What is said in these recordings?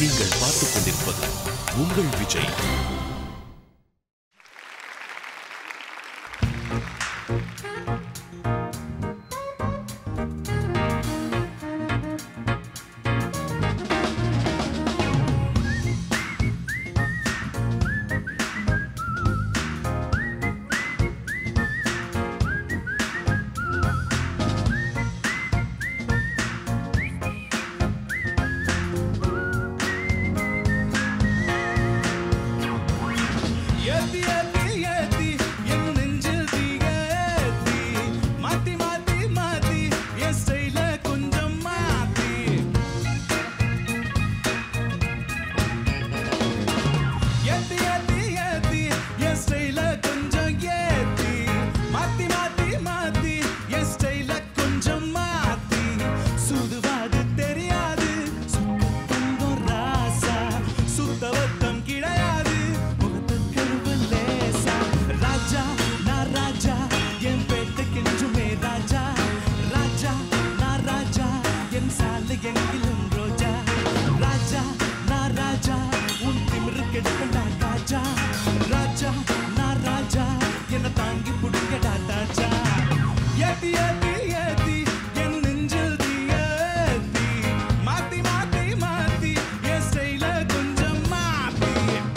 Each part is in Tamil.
நீங்கள் பார்த்துக் கொண்டிருப்பது உங்கள் விஜய் ஏத்தி ஏத்தி ஏத்தி என் நெஞ்சில் தீய ஏத்தி மாத்தி மாத்தி மாத்தி என் ஸ்டைல கொஞ்சம் மாத்தி ஏத்தி ஏத்தி ஏத்தி என் ஸ்டைல கொஞ்சம் ஏத்தி மாத்தி மாத்தி மாத்தி என் ஸ்டைல கொஞ்சம் மாத்தி சுதுவாது தெரியாது சுத்தம் ராசா சுத்தவத்தம் கிடையாது முகத்து கருவு லேசா ராஜா நான் ராஜா என் பேட்டைக்கென்றுமே ராஜா ராஜா நான் ராஜா என் சாலை எங்கிலும் ரோஜா ராஜா நான் ராஜா உன் திமிரு கெடுக்கடா ராஜா ராஜா நான் ராஜா என்ன தாங்கி புடிக்கடா ராஜா ஏத்தி ஏத்தி ஏத்தி என் நெஞ்சில் தீய ஏத்தி மாத்தி மாத்தி மாத்தி என் ஸ்டைல கொஞ்சம் மாத்தி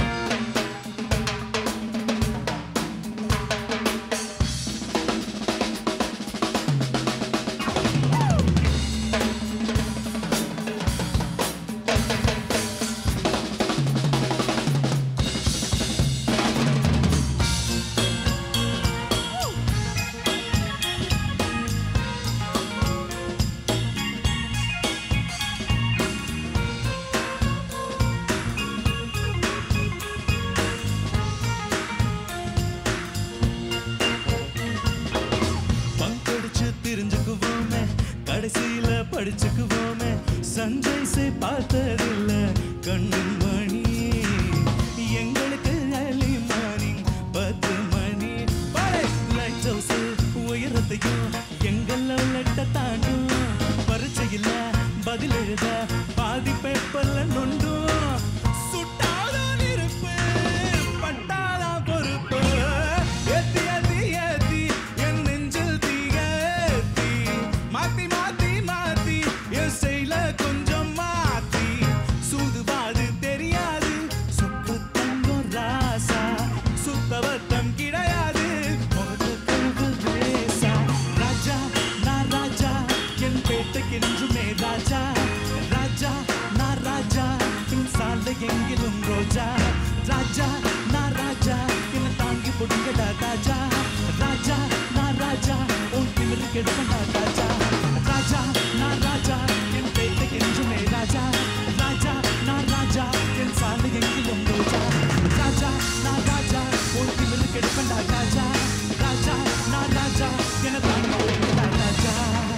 பங்கடிச்சு தெரிஞ்சுக்குவோமே கடைசியில படிச்சுக்குவோமே சஞ்சய் சே பார்த்ததில்ல கண்ணின் மணி எங்களுக்கு early morning பத்து மணி லைட் ஹவுஸ் உயரத்தையும் எங்கள் லெட்ட தாண்டும் பரீட்சையில் பதில் எழுத பாதி பேப்பர்ல நொண்டும் சுட்டாதான் இருப்பேன் பட்டாதான் பொறுப்பு ஏத்தி ஏத்தி ஏத்தி என் நெஞ்சில் தீய ஏத்தி மாத்தி மாத்தி மாத்தி என் ஸ்டைல கொஞ்சம் மாத்தி சூதுவாது தெரியாது சொத்து தங்கம் ராசா சுத்தவத்தம் கிடையாது முகத்து கருவு லேசா ராஜா நான் ராஜா என் பேட்டைக்கு என்றுமே ராஜா ராஜா நான் ராஜா என் சாலை எங்கிலும் ரோஜா ராஜா நான் ராஜா என்ன தாங்கி பொடுங்கடா ராஜா ராஜா நான் ராஜா உன் திமிரு கெடுக்கடா ராஜா ராஜா நான் ராஜா என் பேட்டைக்கு என்றுமே ராஜா ராஜா நான் ராஜா என் சாலை எங்கிலும் ரோஜா ராஜா நான் ராஜா உன் திமிரு கெடுக்கடா ராஜா ராஜா நான் ராஜா என்ன தாங்கி பொடுங்கடா ராஜா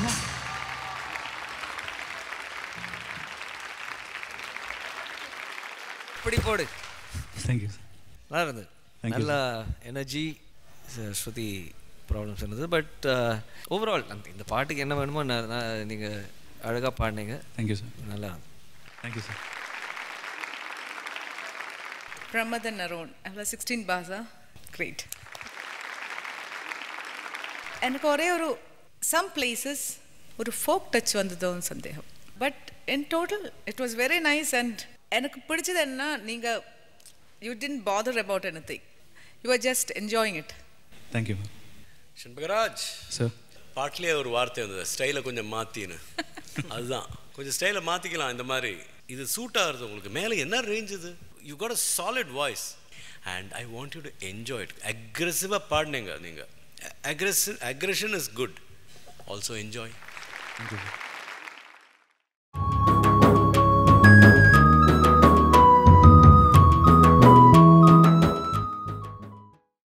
இப்படி போடு தேங்க்யூ நல்லா இருந்தது Thank you, நல்ல எனர்ஜி ஸ்ருதி ப்ராப்ளம்ஸ் இருந்தது பட் ஓவரால் அந்த இந்த பாட்டுக்கு என்ன வேணுமோ நான் நீங்கள் அழகாக பாடினீங்க தேங்க்யூ சார் நல்லா இருந்தது தேங்க்யூ சார் பிரமதன் அரோன் அவ்வளோ சிக்ஸ்டீன் பாஸா கிரேட் எனக்கு ஒரே ஒரு சம் பிளேசஸ் ஒரு ஃபோக் டச் வந்ததோன்னு சந்தேகம் but in total it was very nice and எனக்கு பிடிச்சது என்ன நீங்கள் you don't bother about anything you are just enjoying it thank you Senbagaraj sir பாட்டிலே ஒரு வார்த்தை இருந்தது ஸ்டைலை கொஞ்சம் மாற்றின்னு அதுதான் கொஞ்சம் ஸ்டைலை மாற்றிக்கலாம் இந்த மாதிரி இது சூட் ஆகுறது உங்களுக்கு மேலே என்ன ரேஞ்ச் இது you got a solid voice and I want you to enjoy it அக்ரெசிவாக பாடினீங்க நீங்கள் aggressive aggression is good also enjoy thank you sir